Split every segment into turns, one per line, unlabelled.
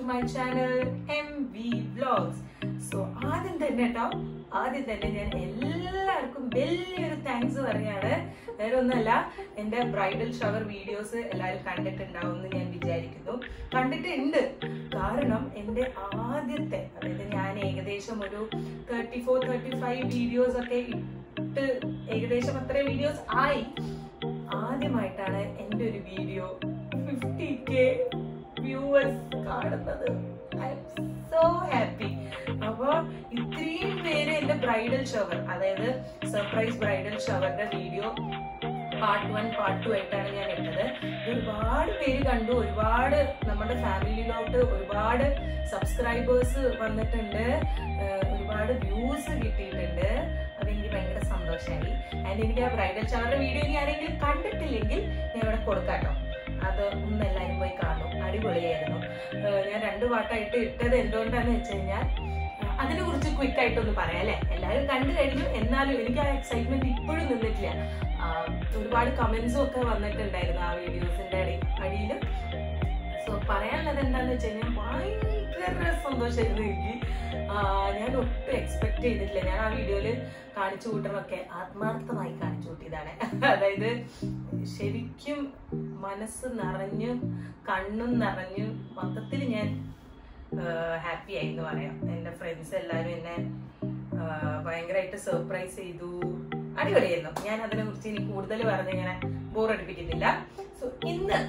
My channel M V vlogs so ആദ്യം തന്നെ കേട്ടോ ആദ്യം തന്നെ ഞാൻ എല്ലാവർക്കും വലിയൊരു താങ്ക്സ് പറയാണ് വേറെ ഒന്നുമല്ല എന്റെ ബ്രൈഡൽ ഷവർ വീഡിയോസ് എല്ലാവരും കണ്ടിട്ടുണ്ടാവും എന്ന് ഞാൻ വിചാരിക്കുന്നു കണ്ടിട്ടുണ്ട് കാരണം എന്റെ ആദ്യത്തെ അതായത് ഞാൻ ഏകദേശം ഒരു thirty four thirty five videos ഒക്കെ ഇട്ട് ഏകദേശം അത്രയും വീഡിയോസ് ആയി ആദ്യമായിട്ടാണ് എൻ്റെ ഒരു വീഡിയോ ഫിഫ്റ്റി കെ വ്യൂവേഴ്സ് കാണുന്നത് ഐ എം സോ ഹാപ്പി അപ്പോൾ ഇത്രയും പേര് എൻ്റെ ബ്രൈഡൽ ഷവർ അതായത് സർപ്രൈസ് ബ്രൈഡൽ ഷവറിന്റെ video part one part two ആയിട്ടാണ് ഞാൻ ഇട്ടത് ഒരുപാട് പേര് കണ്ടു ഒരുപാട് നമ്മുടെ ഫാമിലിയിലോട്ട് ഒരുപാട് സബ്സ്ക്രൈബേഴ്സ് വന്നിട്ടുണ്ട് ഏഹ് ഒരുപാട് വ്യൂസ് കിട്ടിയിട്ടുണ്ട് അതെനിക്ക് ഭയങ്കര സന്തോഷമായി ആൻഡ് എനിക്ക് ആ ബ്രൈഡൽ ഷവറിന്റെ വീഡിയോ ഇനി ആരെങ്കിലും കണ്ടിട്ടില്ലെങ്കിൽ ഞാൻ ഇവിടെ കൊടുക്കാട്ടോ അത് ഒന്ന് എല്ലാവരും പോയി കാണും അടിപൊളിയായിരുന്നു ഏഹ് ഞാൻ രണ്ട് പാട്ടായിട്ട് ഇട്ടത് എന്തുകൊണ്ടാന്ന് വെച്ച് കഴിഞ്ഞാൽ ഏഹ് അതിനെ കുറിച്ച് ക്വിക്ക് ആയിട്ടൊന്ന് പറയാം അല്ലെ എല്ലാവരും കണ്ടു കഴിഞ്ഞു എന്നാലും എനിക്ക് ആ എക്സൈറ്റ്മെന്റ് ഇപ്പോഴും നിന്നിട്ടില്ല ആഹ് ഒരുപാട് കമന്റ്സും ഒക്കെ വന്നിട്ടുണ്ടായിരുന്നു ആ വീഡിയോസിന്റെ അടിയിൽ സോ പറയാനുള്ളത് എന്താന്ന് വെച്ച് കഴിഞ്ഞാൽ ഭയങ്കര സന്തോഷമായിരുന്നു എനിക്ക് ആഹ് ഞാൻ ഒട്ടും എക്സ്പെക്ട് ചെയ്തിട്ടില്ല ഞാൻ ആ വീഡിയോയില് കാണിച്ചു കൂട്ടണമൊക്കെ ആത്മാർത്ഥമായി കാണിച്ചു കൂട്ടിയതാണ് അതായത് ശരിക്കും മനസ്സ് നിറഞ്ഞു കണ്ണും നിറഞ്ഞു മൊത്തത്തിൽ ഞാൻ ഹാപ്പി ആയി എന്ന് പറയാം എൻ്റെ ഫ്രണ്ട്സ് എല്ലാവരും എന്നെ ഭയങ്കരമായിട്ട് സർപ്രൈസ് ചെയ്തു അടിപൊളിയായിരുന്നു ഞാൻ അതിനെ കുറിച്ച് ഇനി കൂടുതൽ പറഞ്ഞിങ്ങനെ ബോറടിപ്പിക്കുന്നില്ല സോ ഇന്ന്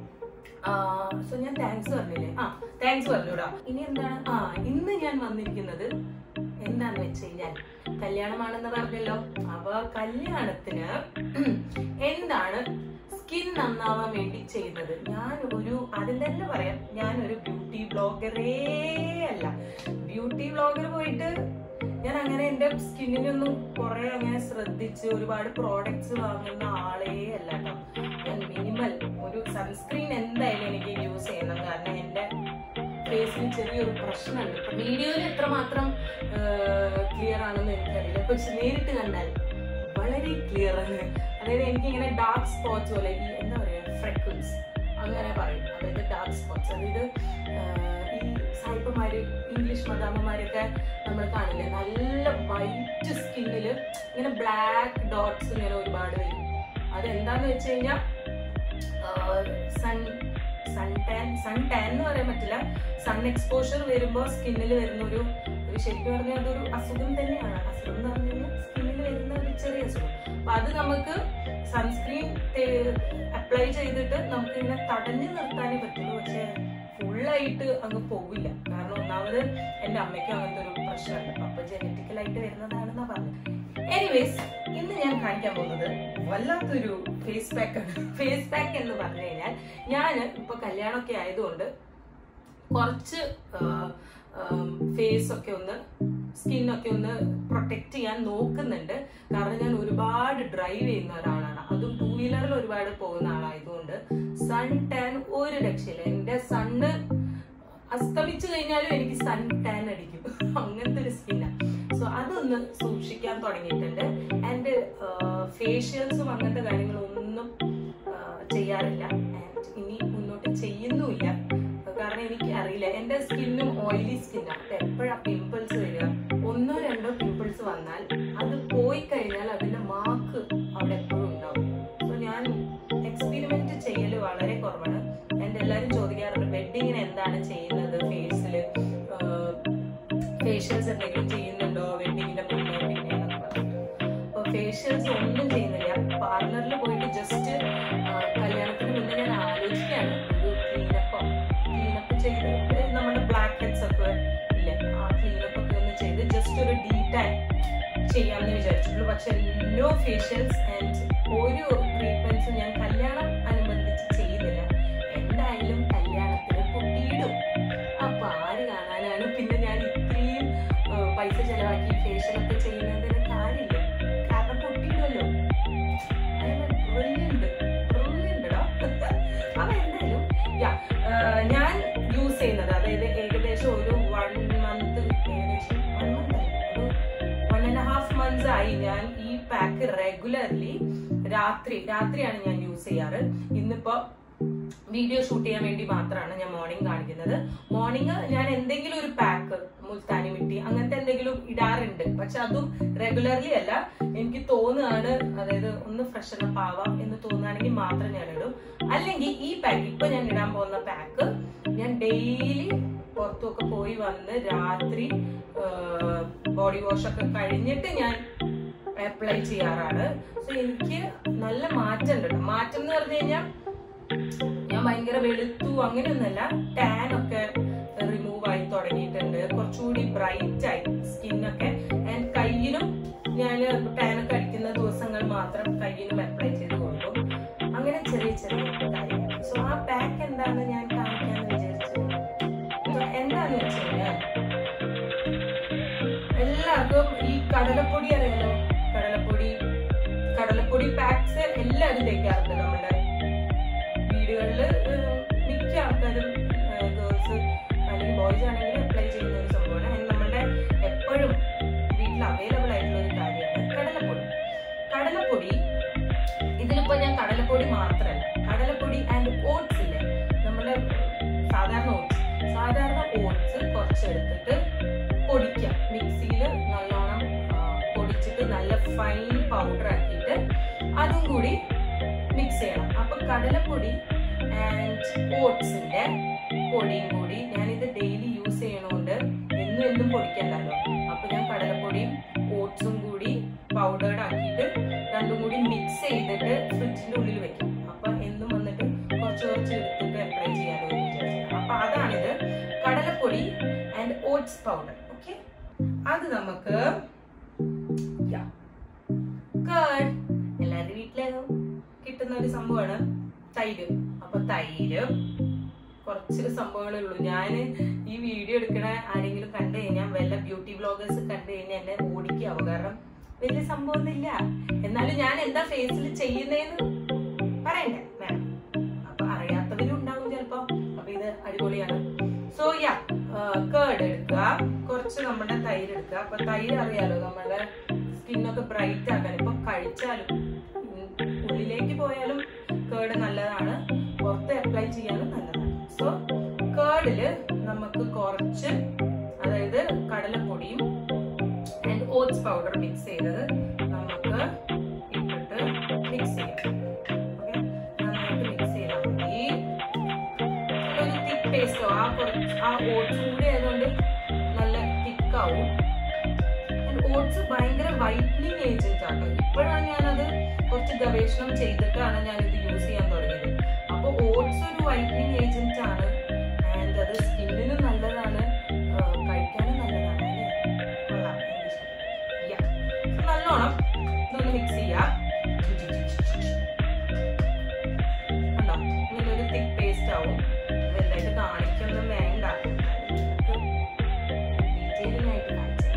സോ ഞാൻ താങ്ക്സ് പറഞ്ഞില്ലേ ആ താങ്ക്സ് പറഞ്ഞൂടാ ഇനി എന്താണ് ആ ഇന്ന് ഞാൻ വന്നിരിക്കുന്നത് എന്താന്ന് വെച്ച് കഴിഞ്ഞാൽ കല്യാണമാണെന്ന് പറഞ്ഞല്ലോ അപ്പൊ കല്യാണത്തിന് എന്താണ് സ്കിൻ നന്നാവാൻ വേണ്ടി ചെയ്യുന്നത് ഞാൻ ഒരു അതിൽ തന്നെ പറയാം ഞാൻ ഒരു ബ്യൂട്ടി ബ്ലോഗറേ അല്ല ബ്യൂട്ടി ബ്ലോഗർ പോയിട്ട് ഞാൻ അങ്ങനെ എന്റെ സ്കിന്നിനൊന്നും കുറെ അങ്ങനെ ശ്രദ്ധിച്ച് ഒരുപാട് പ്രോഡക്ട്സ് വാങ്ങുന്ന ആളേ അല്ല കേട്ടോ ഞാൻ മിനിമൽ ഒരു സൺസ്ക്രീൻ എന്തായാലും എനിക്ക് യൂസ് ചെയ്യണം കാരണം എന്റെ ഫേസിന് ചെറിയൊരു പ്രശ്നമുണ്ട് ഇപ്പൊ വീഡിയോയിൽ എത്രമാത്രം ക്ലിയർ ആണെന്ന് എനിക്കറിയില്ല പക്ഷെ നേരിട്ട് കണ്ടാൽ വളരെ ക്ലിയർ ആണ് അതായത് എനിക്ക് ഇങ്ങനെ ഡാർക്ക് സ്പോട്ട്സ് പോലെ ഈ എന്താ പറയാ ഫ്രെക്കിൾസ് അങ്ങനെ പറയും അതായത് ഡാർക്ക് സ്പോട്ട്സ് അതായത് ആഹ് ഈ സായിപ്പന്മാര് ഇംഗ്ലീഷ് മദാമ്മമാരൊക്കെ നമ്മൾ കാണില്ലേ നല്ല വൈറ്റ് സ്കിന്നിൽ ഇങ്ങനെ ബ്ലാക്ക് ഡോട്ട്സ് ഇങ്ങനെ ഒരുപാട് വരും അതെന്താന്ന് വെച്ച് കഴിഞ്ഞാൽ sun sun tan sun tan എന്ന് പറയാൻ പറ്റില്ല സൺ എക്സ്പോഷർ വരുമ്പോൾ സ്കിന്നിൽ വരുന്ന ഒരു ഒരു ശരിക്കും പറഞ്ഞാൽ അതൊരു അസുഖം തന്നെയാണ് അസുഖം എന്ന് പറഞ്ഞു കഴിഞ്ഞാൽ സ്കിന്നിൽ വരുന്ന ഒരു ചെറിയ അസുഖം അപ്പൊ അത് നമുക്ക് സൺസ്ക്രീൻ അപ്ലൈ ചെയ്തിട്ട് നമുക്ക് ഇങ്ങനെ തടഞ്ഞു നിർത്താനേ പറ്റുള്ളൂ പക്ഷെ ഫുള്ളായിട്ട് അങ്ങ് പോവില്ല കാരണം ഒന്നാമത് എന്റെ അമ്മയ്ക്ക് അങ്ങനത്തെ ഒരു പ്രശ്നമുണ്ട് അപ്പൊ ജനറ്റിക്കലായിട്ട് വരുന്നതാണെന്നാ പറഞ്ഞത് എനിവേസ് ഇന്ന് ഞാൻ കാണിക്കാൻ പോകുന്നത് വല്ലാത്തൊരു ഫേസ് പാക്ക് ആണ് ഫേസ് പാക്ക് എന്ന് പറഞ്ഞു കഴിഞ്ഞാൽ ഞാൻ ഇപ്പൊ കല്യാണമൊക്കെ ആയതുകൊണ്ട് കുറച്ച് ഫേസ് ഒക്കെ ഒന്ന് സ്കിന്നൊക്കെ ഒന്ന് പ്രൊട്ടക്ട് ചെയ്യാൻ നോക്കുന്നുണ്ട് കാരണം ഞാൻ ഒരുപാട് ഡ്രൈവ് ചെയ്യുന്ന ഒരാളാണ് അതും ടൂ വീലറിൽ ഒരുപാട് പോകുന്ന ആളായതുകൊണ്ട് സൺ ടാൻ ഒരു രക്ഷയില്ല എന്റെ സണ്ണ് അസ്തമിച്ചു കഴിഞ്ഞാലും എനിക്ക് സൺ ടാൻ അടിക്കും അങ്ങനത്തെ ഒരു സ്കിന്നാണ് സോ അതൊന്ന് സൂക്ഷിക്കാൻ തുടങ്ങിയിട്ടുണ്ട് ആൻഡ് ഫേഷ്യൽസും അങ്ങനത്തെ കാര്യങ്ങളൊന്നും ആ, ചെയ്യാറില്ല ആൻഡ് ഇനി മുന്നോട്ട് ചെയ്യുന്നുമില്ല കാരണം എനിക്ക് അറിയില്ല എന്റെ സ്കിന്നും ഓയിലി സ്കിന്നാണ് അപ്പൊ എപ്പോഴാ പിമ്പിൾസ് വരിക ഒന്നോ രണ്ടോ പിമ്പിൾസ് വന്നാൽ അത് പോയി കഴിഞ്ഞാൽ അതിന്റെ മാർക്ക് അവിടെ എപ്പോഴും ഉണ്ടാവും സോ ഞാൻ എക്സ്പെരിമെന്റ് ചെയ്യൽ വളരെ കുറവാണ് എന്റെ എല്ലാവരും ചോദിക്കാറുണ്ട് വെഡിങ്ങിന് എന്താണ് ചെയ്യുന്നത് ഫേസിൽ ഫേഷ്യൽസ് എന്തെങ്കിലും ചെയ്യുന്നുണ്ടോ വെഡിങ്ങിന്റെ മുന്നേ പിന്നെ എന്നൊക്കെ പറഞ്ഞിട്ട് അപ്പൊ ഫേഷ്യൽസ് ഒന്നും ചെയ്യുന്നില്ല പാർലറിൽ പോയിട്ട് ജസ്റ്റ് കല്യാണത്തിന് മുന്നേ ഞാൻ ആലോചിക്കുകയാണ് ഒരു ക്ലീനപ്പോ ക്ലീനപ്പ് ചെയ്ത് ഏ, നമ്മുടെ ബ്ലാക്ക് ഹെഡ്സ് ഒക്കെ ഇല്ലേ ആ ക്ലീനപ്പ് ഒക്കെ ഒന്ന് ചെയ്ത് ജസ്റ്റ് ഒരു ഡീറ്റാൻ ചെയ്യാമെന്ന് വിചാരിച്ചിട്ടുള്ളൂ പക്ഷെ നോ ഫേഷ്യൽസ് ആൻഡ് ഒരു ട്രീറ്റ്മെന്റ്സും ഞാൻ കല്യാണം അനുബന്ധിച്ച് ചെയ്യുന്നില്ല എന്തായാലും കല്യാണത്തിന് കുട്ടിയിടും അപ്പൊ ആര് കാണാനാണ് പിന്നെ ഞാൻ ഇത്രയും ആ, പൈസ ചെലവാക്കി ഫേഷ്യൽ ഒക്കെ ചെയ്യുന്നതിന് കാര്യമില്ല കാരണം പൊട്ടിയിടുമല്ലോ ബ്രില്യന്റ് ബ്രില്യന്റ് അപ്പൊ എന്തായാലും yeah, ആ, ഞാൻ യൂസ് ചെയ്യുന്നത് അതായത് ഏകദേശം ഒരു വൺ മന്ത് ഏകദേശം വൺ മന്ത് ഒരു വൺ ആൻഡ് ഹാഫ് മന്ത്സ് ആയി ഞാൻ ഈ പാക്ക് റെഗുലർലി രാത്രി രാത്രിയാണ് ഞാൻ യൂസ് ചെയ്യാറ് ഇന്നിപ്പോ വീഡിയോ ഷൂട്ട് ചെയ്യാൻ വേണ്ടി മാത്രമാണ് ഞാൻ മോർണിംഗ് കാണിക്കുന്നത് മോർണിംഗ് മോർണിംഗ് ഞാൻ എന്തെങ്കിലും ഒരു പാക്ക് മുൽത്താനി മിട്ടി അങ്ങനത്തെ എന്തെങ്കിലും ഇടാറുണ്ട് പക്ഷെ അതും റെഗുലർലി അല്ല എനിക്ക് തോന്നുകയാണ് അതായത് ഒന്ന് ഫ്രഷ് അപ്പ് ആവാം എന്ന് തോന്നുകയാണെങ്കിൽ മാത്രം ഞാൻ ഇടും അല്ലെങ്കിൽ ഈ പാക്ക് ഇപ്പൊ ഞാൻ ഇടാൻ പോകുന്ന പാക്ക് ഞാൻ ഡെയിലി പുറത്തൊക്കെ പോയി വന്ന് രാത്രി ബോഡി വാഷ് ഒക്കെ കഴിഞ്ഞിട്ട് ഞാൻ അപ്ലൈ ചെയ്യാറാണ് സോ എനിക്ക് നല്ല മാറ്റം ഉണ്ട് കേട്ടോ മാറ്റം എന്ന് പറഞ്ഞു കഴിഞ്ഞാൽ ഞാൻ ഭയങ്കര വെളുത്തു അങ്ങനെയൊന്നുമല്ല ടാൻ ഒക്കെ റിമൂവ് ആയി തുടങ്ങിയിട്ടുണ്ട് കുറച്ചുകൂടി ബ്രൈറ്റ് ആയി സ്കിന്നൊക്കെ ആൻഡ് കയ്യിലും ഞാൻ ടാൻ ഒക്കെ അടിക്കുന്ന ദിവസങ്ങൾ മാത്രം കയ്യിലും അപ്ലൈ ചെയ്ത് കൊടുക്കും അങ്ങനെ ചെറിയ ചെറിയ കാര്യങ്ങൾ സോ ആ പാക്ക് എന്താണെന്ന് ഞാൻ കാണിക്കാന്ന് വിചാരിച്ചു എന്താന്ന് വെച്ച് കഴിഞ്ഞാൽ എല്ലാവർക്കും ഈ കടലപ്പൊടി അറിയാലോ കടലപ്പൊടി കടലപ്പൊടി പാക്സ് എല്ലാവരും തേക്കാറുണ്ട് നമ്മുടെ വീടുകളിൽ മിക്ക ആൾക്കാരും ഗേൾസ് അല്ലെങ്കിൽ ബോയ്സ് ആണെങ്കിലും അപ്ലൈ ചെയ്യുന്ന ഒരു സംഭവമാണ് And നമ്മുടെ എപ്പോഴും വീട്ടിൽ അവൈലബിൾ ആയിട്ടുള്ള ഒരു കാര്യമാണ് കടലപ്പൊടി കടലപ്പൊടി ഇതിലിപ്പോ ഞാൻ കടലപ്പൊടി മാത്രമല്ല കടലപ്പൊടി ആൻഡ് ഓട്സ് ഇല്ലേ നമ്മുടെ സാധാരണ ഓട്സ് സാധാരണ ഓട്സ് കുറച്ചെടുത്തിട്ട് പൊടിക്കാം മിക്സിയിൽ നല്ലോണം ആ, പൊടിച്ചിട്ട് നല്ല ഫൈൻ പൗഡർ ആക്കിയിട്ട് അതും കൂടി മിക്സ് ചെയ്യണം അപ്പൊ കടലപ്പൊടി ആൻഡ് ഓട്സിന്റെ പൊടിയും കൂടി ഞാനിത് ഡെയിലി യൂസ് ചെയ്യണോണ്ട് എന്നും എന്നും പൊടിക്കണ്ടല്ലോ അപ്പൊ ഞാൻ കടലപ്പൊടിയും ഓട്സും കൂടി പൗഡേർഡ് ആക്കിയിട്ട് രണ്ടും കൂടി മിക്സ് ചെയ്തിട്ട് ഫ്രിഡ്ജിന്റെ ഉള്ളിൽ വെക്കും അപ്പൊ എന്നും വന്നിട്ട് കുറച്ച് കുറച്ച് എടുത്തിട്ട് അപ്ലൈ ചെയ്യാലോ എന്ന് വിചാരിച്ചു അപ്പൊ അതാണിത് കടലപ്പൊടി ആൻഡ് ഓട്സ് പൗഡർ ഓക്കെ അത് നമുക്ക് കേർഡ് എല്ലാവരുടെ വീട്ടിലും കിട്ടുന്ന ഒരു സംഭവമാണ് തൈര് അപ്പൊ തൈര് കുറച്ച് സംഭവങ്ങളേ ഉള്ളൂ ഞാൻ ഈ വീഡിയോ എടുക്കണ ആരെങ്കിലും കണ്ടു കഴിഞ്ഞാൽ വല്ല ബ്യൂട്ടി വ്ളോഗേഴ്സ് കണ്ടു കഴിഞ്ഞാൽ എന്നെ ഓടിക്കാവും കാരണം വലിയ സംഭവമൊന്നുമില്ല എന്നാലും ഞാൻ എന്താ ഫേസിൽ ചെയ്യുന്നതെന്ന് പറയണ്ടേ വേണം അപ്പൊ അറിയാത്തവരും ഉണ്ടാവും ചിലപ്പോ അപ്പൊ ഇത് അടിപൊളിയാണ് സോ യാ കേർഡ് എടുക്കുക കുറച്ച് നമ്മുടെ തൈര് എടുക്കുക അപ്പൊ തൈര് അറിയാലോ നമ്മുടെ സ്കിന്നൊക്കെ ബ്രൈറ്റ് ആക്കാൻ ഇപ്പൊ കഴിച്ചാലും ഉം, ഉള്ളിലേക്ക് പോയാലും കേർഡ് നല്ലതാണ് പുറത്ത് അപ്ലൈ ചെയ്യാനും നല്ലതാണ് സോ കേർഡില് നമുക്ക് കുറച്ച് അതായത് കടലപ്പൊടിയും ആൻഡ് ഓട്സ് പൗഡർ മിക്സ് ചെയ്തത് നമുക്ക് ഇട്ടിട്ട് മിക്സ് ചെയ്യാം ഓക്കെ നന്നായിട്ട് മിക്സ് ചെയ്താൽ മതി ഒരു തിക്ക് പേസ്റ്റോ ആ കുറച്ച് ആ ഓട്സും കൂടി ആയതുകൊണ്ട് നല്ല തിക്കാവും ഓട്സ് ഭയങ്കര വൈറ്റ്നിങ് ഏജന്റ് ആണ് ഇപ്പോഴാണ് ഞാനത് കുറച്ച് ഗവേഷണം ചെയ്തിട്ടാണ് ഞാൻ ഇത് യൂസ് ചെയ്യാൻ തുടങ്ങിയത് അപ്പൊ ഓട്സ് ഒരു വൈറ്റ്നിങ് ഏജന്റ് ആണ് ആൻഡ് അത് സ്കിന്നിനും നല്ലതാണ് ആ, കഴിക്കാനും നല്ലതാണ് അല്ലേ? കൊള്ളാം, എനിക്ക് ഇഷ്ടപ്പെട്ടു. Yeah. So, നല്ലോണം ഇതൊന്ന് മിക്സ് ചെയ്യാം കണ്ടോ ഇങ്ങനെ ഒരു തിക്ക് പേസ്റ്റ് ആവും വലുതായിട്ട് കാണിക്കൊന്നും വേണ്ട ഡീറ്റെയിലിംഗ് ആയിട്ട്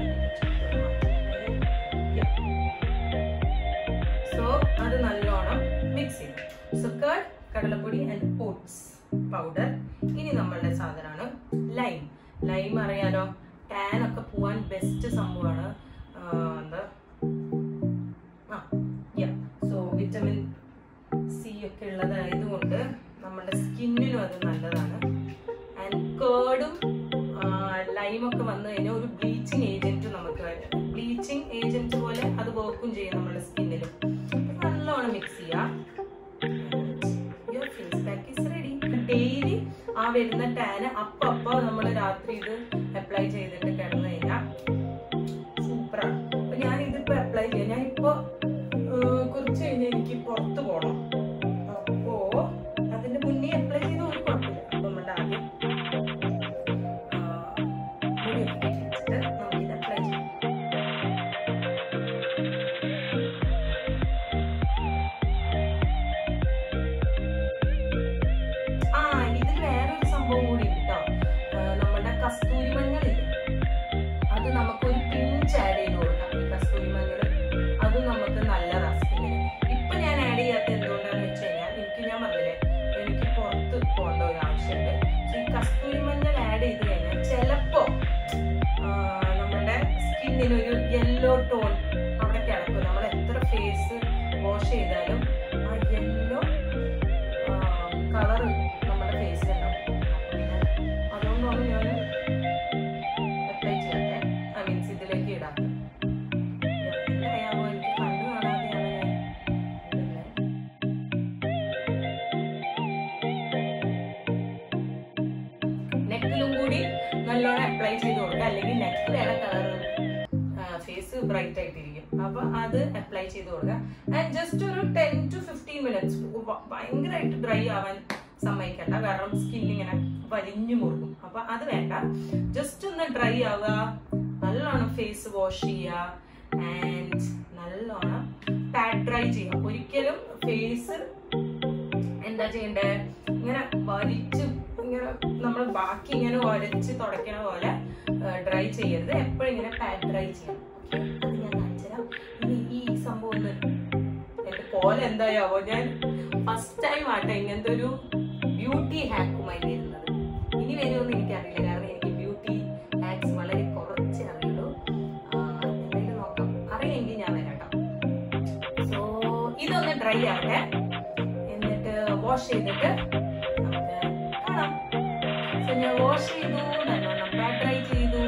സോ അത് നല്ലോണം മിക്സ് ചെയ്യും സോ കേർഡ് കടലപ്പൊടി ആൻഡ് ഓട്സ് പൗഡർ ഇനി നമ്മളുടെ സാധനമാണ് ലൈം ലൈം അറിയാലോ ടാൻ ഒക്കെ പോവാൻ ബെസ്റ്റ് സംഭവമാണ് ആ, എന്താ ആ യാ സോ വിറ്റമിൻ സി ഒക്കെ ഉള്ളതായതുകൊണ്ട് നമ്മുടെ സ്കിന്നിനും അത് നല്ലതാണ് ആൻഡ് കേർഡും ലൈമൊക്കെ വന്നു കഴിഞ്ഞാൽ ഒരു ബ്ലീച്ചിങ് ഏജന്റ് നമുക്ക് ബ്ലീച്ചിങ് ഏജന്റ് പോലെ അത് വർക്കും ചെയ്യും നമ്മുടെ സ്കിന്നിലും നല്ലോണം മിക്സ് ചെയ്യാം your face pack is ready daily ആ വരുന്ന ടാന് അപ്പൊ അപ്പൊ നമ്മൾ രാത്രി ഇത് അപ്ലൈ ചെയ്തിട്ട് കിടന്നു കഴിഞ്ഞാൽ സൂപ്പറാണ് അപ്പൊ ഞാൻ ഇതിപ്പോ അപ്ലൈ ചെയ്യാം ഞാൻ ഇപ്പൊ കുറച്ച് കഴിഞ്ഞ് എനിക്ക് പുറത്ത് പോകണം അപ്പോ അതിന്റെ മുന്നേ അപ്ലൈ ചെയ്ത ഒരു കുഴപ്പമില്ല അപ്പൊ നമ്മുടെ ആദ്യം ആ, മുടിയൊക്കെ വെച്ചിട്ട് നമുക്കിത് അപ്ലൈ ചെയ്യാം ആ ഇതിൽ വേറൊരു സംഭവം കൂടി ഉണ്ട് കേട്ടോ നമ്മുടെ കസ്തൂരി മഞ്ഞളില്ലേ അത് നമുക്കൊരു പിഞ്ച് ആഡ് ചെയ്ത് കൊടുക്കാം ഈ കസ്തൂരി മഞ്ഞൾ അത് നമുക്ക് നല്ലതാ സ്കിന്നിന് ഇപ്പൊ ഞാൻ ആഡ് ചെയ്യാത്ത എന്തുകൊണ്ടാന്ന് വെച്ച് കഴിഞ്ഞാൽ എനിക്ക് ഞാൻ പറഞ്ഞില്ലേ എനിക്ക് പുറത്ത് പോകേണ്ട ഒരു ആവശ്യമുണ്ട് So, ഈ കസ്തൂരി മഞ്ഞൾ ആഡ് ചെയ്ത് കഴിഞ്ഞാൽ ചിലപ്പോ ആ, നമ്മുടെ സ്കിന്നിനൊരു യെല്ലോ ടോൺ അവിടെ കിടക്കും നമ്മൾ എത്ര ഫേസ് വാഷ് ചെയ്താലും ആ യെല്ലോ കളർ നമ്മുടെ ഫേസിലുണ്ടാവും പിന്നെ അതുകൊണ്ടാണ് ഞാൻ നെക്കിലും കൂടി നല്ലോണം അപ്ലൈ ചെയ്ത് കൊടുക്കുക അല്ലെങ്കിൽ നെക്കിലാണ് കളർ ഫേസ് ബ്രൈറ്റ് ആയിട്ടിരിക്കും അപ്പൊ അത് അപ്ലൈ ചെയ്ത് കൊടുക്കുക ആൻഡ് ജസ്റ്റ് ഒരു ടെൻ ടു ഫിഫ്റ്റീൻ മിനിറ്റ്സ് ഭയങ്കരമായിട്ട് ഡ്രൈ ആവാൻ സമ്മതിക്കണ്ട കാരണം സ്കിൻ ഇങ്ങനെ വലിഞ്ഞു മുറുകും അപ്പൊ അത് വേണ്ട ജസ്റ്റ് ഒന്ന് ഡ്രൈ ആവുക നല്ലോണം ഫേസ് വാഷ് ചെയ്യുക ആൻഡ് നല്ലോണം പാഡ് ഡ്രൈ ചെയ്യുക ഒരിക്കലും ഫേസ് എന്താ ചെയ്യണ്ടേ ഇങ്ങനെ വലിച്ച് ഇങ്ങനെ നമ്മൾ ബാക്കി ഇങ്ങനെ ഒരച്ച് തുടയ്ക്കണ പോലെ ഡ്രൈ ചെയ്യരുത് എപ്പോഴും ഇങ്ങനെ പാഡ് ഡ്രൈ ചെയ്യണം Okay? അത് ഞാൻ കാണിച്ചുതരാം ഇനി ഈ സംഭവം ഒന്ന് എന്റെ കോല എന്തായാവോ ഞാൻ ഫസ്റ്റ് ടൈം ആട്ടെ ഇങ്ങനത്തെ ഒരു ബ്യൂട്ടി ഹാക്കുമായി വരുന്നത് ഇനി വരുമെന്ന് എനിക്കറിയില്ല കാരണം എനിക്ക് ബ്യൂട്ടി ഹാക്സ് വളരെ കുറച്ച് അറിയുള്ളൂ ആ, എന്തായാലും നോക്കാം അറിയെങ്കിൽ ഞാൻ വരാട്ടോ സോ ഇതൊന്ന് ഡ്രൈ ആവട്ടെ എന്നിട്ട് വാഷ് ചെയ്തിട്ട് നമുക്ക് കാണാം സോ ഞാൻ വാഷ് ചെയ്തു നല്ലോണം പാഡ് ഡ്രൈ ചെയ്തു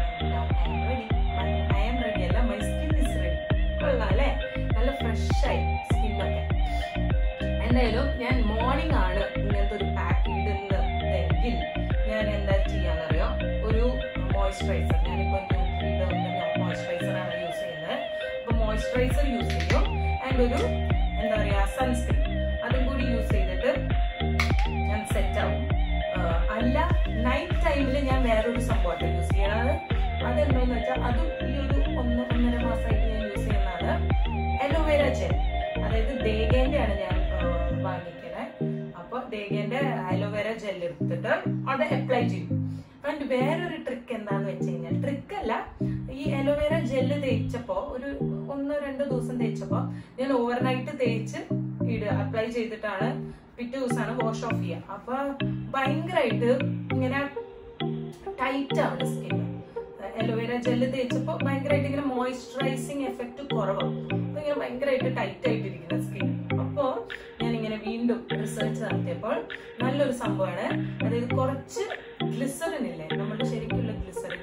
ഐ ആം റെഡി അല്ല മൈ സ്കിൻ ഇസ് റെഡി കൊള്ളാം അല്ലേ നല്ല ഫ്രഷ് ആയി സ്കിന്നൊക്കെ എന്തായാലും ഞാൻ മോർണിംഗ് ആണ് ഇങ്ങനത്തെ ഒരു പാക്ക് ഇടുന്നതെങ്കിൽ ഞാൻ എന്താ ചെയ്യാന്നറിയോ ഒരു മോയ്സ്ചറൈസർ ഞാനിപ്പോ മോയ്സ്ചറൈസർ ആണ് യൂസ് ചെയ്യുന്നത് അപ്പൊ മോയ്സ്ചറൈസർ യൂസ് ചെയ്യും ആൻഡ് ഒരു എന്താ പറയാ സൺസ്ക്രീൻ അതും കൂടി യൂസ് ചെയ്തിട്ട് ഞാൻ സെറ്റ് ആവും ആഹ് അല്ല നൈറ്റ് ടൈമിൽ ഞാൻ വേറൊരു സംഭവമായിട്ട് യൂസ് ചെയ്യണത് അതെന്താന്ന് വെച്ചാൽ അതും ഈ ഒരു ഒന്ന് ഒന്നര മാസമായിട്ട് ഞാൻ യൂസ് ചെയ്യുന്നതാണ് അലോവേര ജെൽ അതായത് ദേഗേന്റെ ആണ് ഞാൻ ആഹ് വാങ്ങിക്കണേ അപ്പൊ ദേഗേന്റെ അലോവേര ജെൽ എടുത്തിട്ട് അത് അപ്ലൈ ചെയ്യും ആൻഡ് വേറൊരു ട്രിക്ക് എന്താന്ന് വെച്ച് കഴിഞ്ഞാൽ ട്രിക്ക് അല്ല ഈ അലോവേര ജെല്ല് തേച്ചപ്പോ ഒരു ഒന്നോ രണ്ടോ ദിവസം തേച്ചപ്പോ ഞാൻ ഓവർനൈറ്റ് തേച്ച് ഇടുക അപ്ലൈ ചെയ്തിട്ടാണ് പിറ്റേ ദിവസമാണ് വാഷ് ഓഫ് ചെയ്യുക അപ്പൊ ഭയങ്കരമായിട്ട് ഇങ്ങനെ ടൈറ്റ് ആണ് സ്കിൻ അലോവേര ജെല്ല് തേച്ചപ്പോ ഭയങ്കരമായിട്ട് ഇങ്ങനെ മോയിസ്ചറൈസിങ് എഫക്റ്റ് കുറവാണ് അപ്പൊ ഇങ്ങനെ ഭയങ്കരമായിട്ട് ടൈറ്റ് ആയിട്ടിരിക്കുന്ന സ്കിൻ അപ്പോ ഞാൻ ഇങ്ങനെ വീണ്ടും റിസർച്ച് നടത്തിയപ്പോൾ നല്ലൊരു സംഭവമാണ് അതായത് കുറച്ച് ഗ്ലിസറിൻ ഇല്ലേ നമ്മുടെ ശരിക്കുള്ള ഗ്ലിസറിൻ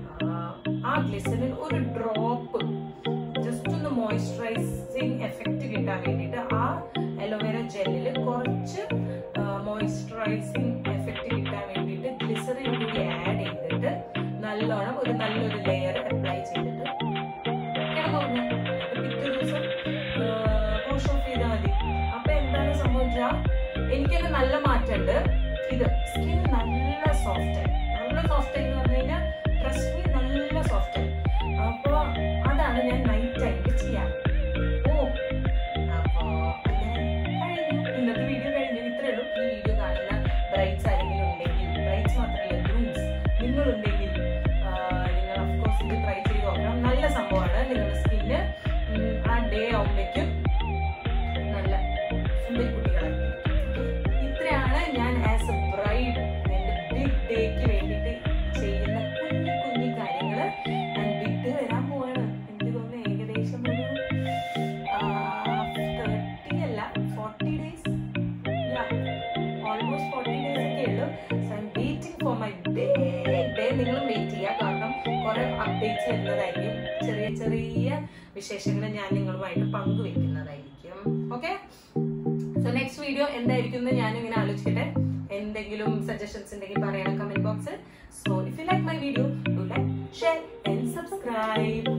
ആ ഗ്ലിസറിൻ ഒരു ഡ്രോപ്പ് ജസ്റ്റ് ഒന്ന് മോയിസ്ചറൈസിങ് എഫക്റ്റ് കിട്ടാൻ വേണ്ടിയിട്ട് ആ അലോവേര ജെല്ലിൽ കുറച്ച് മോയിസ്ചറൈസിങ് എഫക്റ്റ് കിട്ടാൻ വേണ്ടിയിട്ട് ഗ്ലിസറിൻ കൂടി ആഡ് ചെയ്തിട്ട് നല്ലോണം ഒരു നല്ലൊരു ലെയർ അപ്ലൈ ചെയ്തിട്ട് കിടന്നുറങ്ങും. എന്നിട്ട് പിറ്റേ ദിവസം വാഷ് ഓഫ് ചെയ്താൽ മതി അപ്പൊ എന്താണ് സംഭവിച്ചാൽ എനിക്കത് നല്ല മാറ്റമുണ്ട് ഇത് സ്കിൻ നല്ല സോഫ്റ്റ് ആയി നല്ല സോഫ്റ്റ് ആയി എന്ന് പറഞ്ഞു കഴിഞ്ഞാൽ ട്രസ്റ്റ് മീ നല്ല സോഫ്റ്റ് ആയി അപ്പൊ അതാണ് ഞാൻ നൈറ്റ് ആയിട്ട് ചെയ്യാറ് ഓ അപ്പോ അങ്ങനെ കഴിഞ്ഞു ഇന്നത്തെ വീഡിയോ കഴിഞ്ഞു ഇത്രേ ഉള്ളൂ ഈ വീഡിയോ കാണുന്ന ബ്രൈറ്റ്സ് ആരെങ്കിലും ഉണ്ടെങ്കിൽ ബ്രൈറ്റ്സ് മാത്രമല്ല ഗ്രൂംസ് നിങ്ങളുണ്ടെങ്കിൽ ആ, നിങ്ങൾ അഫ്കോഴ്സ് ഇത് ട്രൈ ചെയ്ത് നോക്കണം നല്ല സംഭവമാണ് നിങ്ങളുടെ സ്കിന്ന് ആ ഡേ ആവുമ്പോഴേക്കും നല്ല സുന്ദരി കുട്ടികളായിരിക്കും ഇത്രയാണ് ഞാൻ ആസ് എ ബ്രൈഡ് എൻ്റെ ബിഗ് ഡേക്ക് വേണ്ടിയിട്ട് ചെയ്യുന്ന കുഞ്ഞു കുഞ്ഞു കാര്യങ്ങൾ ഞാൻ വിട്ട് വരാൻ പോവാണ് എനിക്ക് തോന്നുന്നു ഏകദേശം ഒരു തേർട്ടി അല്ല forty days almost forty days ഒക്കെ ഉള്ളൂ so I am waiting for my day day നിങ്ങളും വെയിറ്റ് ചെയ്യുക കാരണം കുറെ അപ്ഡേറ്റ്സ് വരുന്നതായിരിക്കും ചെറിയ ചെറിയ വിശേഷങ്ങൾ ഞാൻ നിങ്ങളുമായിട്ട് പങ്കുവെക്കുന്നതായിരിക്കും ഓക്കെ സോ നെക്സ്റ്റ് വീഡിയോ എന്തായിരിക്കും എന്ന് ഞാൻ ഇങ്ങനെ ആലോചിക്കട്ടെ എന്തെങ്കിലും സജഷൻസ് ഉണ്ടെങ്കിൽ പറയണം കമന്റ് ബോക്സിൽ so if you like my video do like share and subscribe